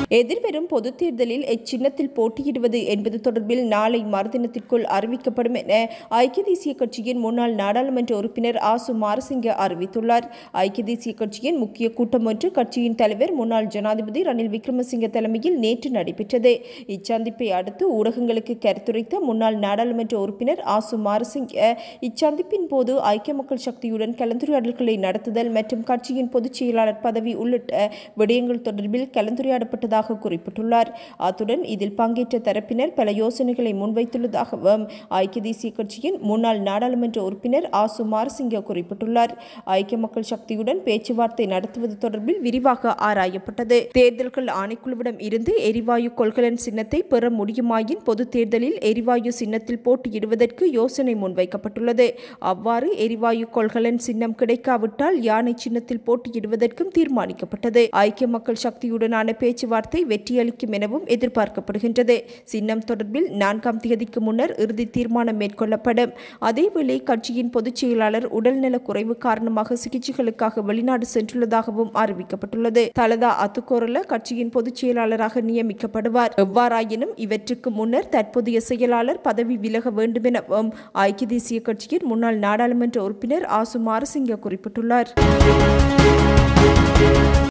எதிர்வரும் பொதுத் தேர்தலில் இச்சின்னத்தில் போட்டியிடுவது என்பது தொடர்பில் நாளை மறுதினத்திற்குள் அறிவிக்கப்படும் என ஐக்கிய தேசிய கட்சியின் முன்னாள் நாடாளுமன்ற உறுப்பினர் ஆசு மாரசிங்க அறிவித்துள்ளார் ஐக்கிய தேசிய கட்சியின் முக்கிய கூட்டம் ஒன்று கட்சியின் தலைவர் முன்னாள் ஜனாதிபதி ரணில் விக்ரமசிங்க தலைமையில் நேற்று நடைபெற்றது இச்சந்திப்பை அடுத்து ஊடகங்களுக்கு கருத்துரைத்த முன்னாள் நாடாளுமன்ற உறுப்பினர் ஆசு மாரசிங்க இச்சந்திப்பின் போது ஐக்கிய மக்கள் சக்தியுடன் கலந்துரையாடல்களை நடத்துதல் மற்றும் கட்சியின் பொதுச் செயலாளர் பதவி உள்ளிட்ட விடயங்கள் தொடர்பில் கலந்துரையாடப்பட்டதாக குறிப்பிட்டுள்ளார் அத்துடன் இதில் பங்கேற்ற தரப்பினர் பல யோசனைகளை முன்வைத்துள்ளதாகவும் ஐக்கிய தேசிய கட்சியின் முன்னாள் நாடாளுமன்ற உறுப்பினர் ஆசு மாரசிங்க குறிப்பிட்டுள்ளார் ஐக்கிய மக்கள் சக்தியுடன் பேச்சுவார்த்தை நடத்துவது தொடர்பில் விரிவாக ஆராயப்பட்டது தேர்தல்கள் ஆணைக்குழுவிடம் இருந்து எரிவாயு கொள்கலன் சின்னத்தை பெற முடியுமாயின் பொது தேர்தலில் எரிவாயு சின்னத்தில் போட்டியிடுவதற்கு யோசனை முன்வைக்கப்பட்டுள்ளது அவ்வாறு எரிவாயு கொள்கலன் சின்னம் கிடைக்காவிட்டால் யானை சின்னத்தில் போட்டியிடுவதற்கும் தீர்மானிக்கப்பட்டது ஐக்கிய மக்கள் சக்தியுடனான பேச்சுவார்த்தை வெற்றியளிக்கும் எனவும் எதிர்பார்க்கப்படுகின்றது சின்னம் தொடர்பில் நான்காம் தேதிக்கு முன்னர் இறுதி தீர்மானம் மேற்கொள்ளப்படும் அதேவேளை கட்சியின் பொதுச் செயலாளர் உடல்நலக் குறைவு காரணமாக சிகிச்சைகளுக்காக வெளிநாடு சென்றுள்ளதாகவும் அறிவிக்கப்பட்டுள்ளது தலதா அத்துக்கோரல கட்சியின் பொதுச் செயலாளராக நியமிக்கப்படுவார் எவ்வாறாயினும் இவற்றுக்கு முன்னர் தற்போதைய செயலாளர் பதவி விலக வேண்டும் எனவும் ஐக்கிய தேசிய கட்சியின் முன்னாள் நாடாளுமன்ற உறுப்பினர் ஆசு மாரசிங்க குறிப்பிட்டுள்ளார்